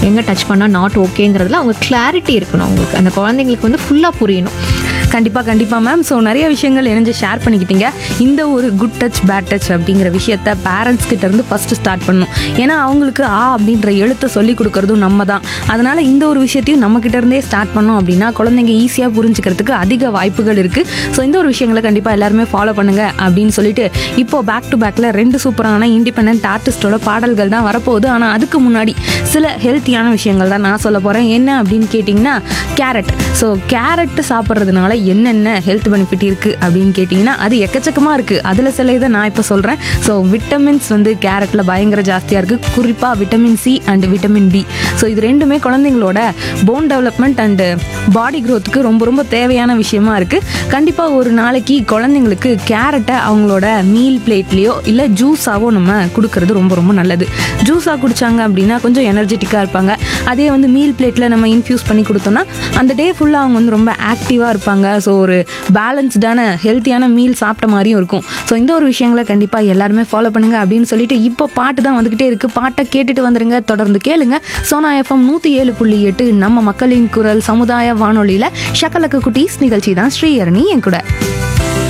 எங்கே டச் பண்ணால் நாட் ஓகேங்கிறதுல அவங்க கிளாரிட்டி இருக்கணும் அவங்களுக்கு அந்த குழந்தைங்களுக்கு வந்து ஃபுல்லாக புரியணும் கண்டிப்பாக கண்டிப்பாக மேம் ஸோ நிறைய விஷயங்கள் இணைஞ்சு ஷேர் பண்ணிக்கிட்டீங்க இந்த ஒரு குட் டச் பேட் டச் அப்படிங்கிற விஷயத்த பேரண்ட்ஸ் கிட்ட இருந்து ஃபஸ்ட்டு ஸ்டார்ட் பண்ணணும் ஏன்னா அவங்களுக்கு ஆ அப்படின்ற எழுத்தை சொல்லி கொடுக்கறதும் நம்ம தான் அதனால இந்த ஒரு விஷயத்தையும் நம்ம கிட்ட இருந்தே ஸ்டார்ட் பண்ணோம் அப்படின்னா குழந்தைங்க ஈஸியாக புரிஞ்சுக்கிறதுக்கு அதிக வாய்ப்புகள் இருக்குது ஸோ இந்த ஒரு விஷயங்களை கண்டிப்பாக எல்லாருமே ஃபாலோ பண்ணுங்க அப்படின்னு சொல்லிட்டு இப்போ பேக் டு பேக்கில் ரெண்டு சூப்பரான இண்டிபெண்ட் ஆர்டிஸ்டோட பாடல்கள் தான் வரப்போகுது ஆனால் அதுக்கு முன்னாடி சில ஹெல்த்தியான விஷயங்கள் தான் நான் சொல்ல போகிறேன் என்ன அப்படின்னு கேட்டிங்கன்னா கேரட் ஸோ கேரட் சாப்பிட்றதுனால என்னென்ன ஹெல்த் பெனிஃபிட் இருக்குது அப்படின்னு கேட்டிங்கன்னா அது எக்கச்சக்கமாக இருக்குது அதில் சில இதை நான் இப்போ சொல்கிறேன் ஸோ விட்டமின்ஸ் வந்து கேரட்டில் பயங்கர ஜாஸ்தியாக இருக்குது குறிப்பாக vitamin C and vitamin B so இது ரெண்டுமே குழந்தைங்களோட போன் டெவலப்மெண்ட் அண்டு பாடி க்ரோத்துக்கு ரொம்ப ரொம்ப தேவையான விஷயமா இருக்குது கண்டிப்பாக ஒரு நாளைக்கு குழந்தைங்களுக்கு கேரட்டை அவங்களோட மீல் பிளேட்லேயோ இல்லை ஜூஸாவோ நம்ம கொடுக்கறது ரொம்ப ரொம்ப நல்லது ஜூஸாக குடித்தாங்க அப்படின்னா கொஞ்சம் எனர்ஜெட்டிக்காக இருப்பாங்க அதே வந்து மீல் பிளேட்டில் நம்ம இன்ஃப்யூஸ் பண்ணி கொடுத்தோம்னா அந்த டே ஃபுல்லாக அவங்க வந்து ரொம்ப ஆக்டிவாக இருப்பாங்க ஸோ ஒரு பேலன்ஸ்டான ஹெல்த்தியான மீல் சாப்பிட்ட மாதிரியும் இருக்கும் ஸோ இந்த ஒரு விஷயங்களை கண்டிப்பாக எல்லாருமே ஃபாலோ பண்ணுங்க அப்படின்னு சொல்லிட்டு இப்போ பாட்டு தான் வந்துக்கிட்டே இருக்குது பாட்டை கேட்டுட்டு வந்துருங்க தொடர்ந்து கேளுங்க சோனா எஃப்எம் நூற்றி ஏழு புள்ளி எட்டு நம்ம மக்களின் குரல் சமுதாய வானொலியில் ஷக்கலக்கு குட்டீஸ் நிகழ்ச்சி தான் ஸ்ரீஹரணி என் கூட